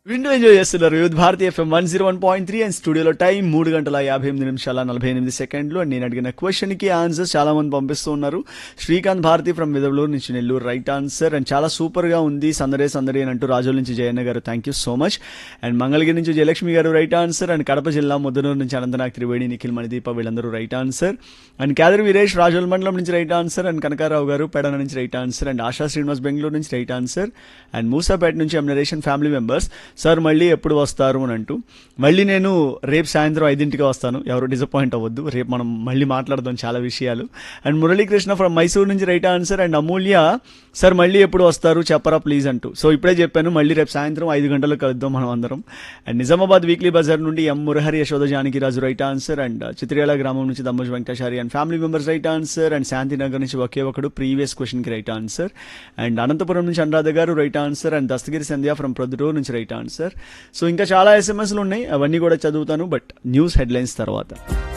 window enjoy చేస్తున్నారు youth Bharati FM one zero one point three and స్టూడియోలో time మూడు గంటల యాభై ఎనిమిది నిమిషాల నలభై ఎనిమిది సెకండ్లు అండ్ నేను అడిగిన క్వశ్చన్ కి ఆన్సర్స్ చాలా మంది పంపిస్తూ ఉన్నారు శ్రీకాంత్ భారతి ఫ్రమ్ విదవలూరు నుంచి నెల్లూరు రైట్ ఆన్సర్ అండ్ చాలా సూపర్ గా ఉంది సందడే సందడి అని అంటూ రాజోల్ నుంచి Jayanna garu thank you so much and Mangalagiri నుంచి జయలక్ష్మి గారు రైట్ ఆన్సర్ అండ్ కడప జిల్లా ముద్దనూరు నుంచి అనంతనాగ్ త్రివేణి నిఖిల్ మణిదీప వీళ్ళందరూ right answer and Kedar Veeresh Razole మండలం నుంచి right answer and Kanakarao garu Pedana నుంచి right answer and Asha Srinivas Bengaluru నుంచి రైట్ ఆన్సర్ అండ్ మూసాపేట నుంచి ఎం నరేషన్ ఫ్యామిలీ మెంబర్స్ సార్ మళ్ళీ ఎప్పుడు వస్తారు అని అంటూ మళ్ళీ నేను రేపు సాయంత్రం ఐదింటికి వస్తాను ఎవరు డిసప్పాయింట్ అవ్వద్దు రేపు మనం మళ్ళీ మాట్లాడదాం చాలా విషయాలు అండ్ మురళీకృష్ణ ఫ్రమ్ మైసూర్ నుంచి right answer and Amulya sir మళ్ళీ ఎప్పుడు వస్తారు చెప్పరా ప్లీజ్ అంటూ సో ఇప్పుడే చెప్పాను మళ్ళీ రేపు సాయంత్రం ఐదు గంటలకు కలుద్దాం మనం అందరం అండ్ నిజామాబాద్ వీక్లీ బజార్ నుండి M Murahari Yashoda Janaki Raju right answer and Chitriyala గ్రామం నుంచి Dammaj Venkatachari and family members right answer and Shantinagar నుంచి ఒకే ఒకడు ప్రీవియస్ క్వశ్చన్ కి రైట్ ఆన్సర్ అండ్ అనంతపురం నుంచి Anuradha garu right answer and Dastagiri Sandhya from Proddatur నుంచి రైట్ ఆన్సర్ సో ఇంకా చాలా ఎస్ఎంఎస్లు ఉన్నాయి అవన్నీ కూడా చదువుతాను బట్ న్యూస్ హెడ్లైన్స్ తర్వాత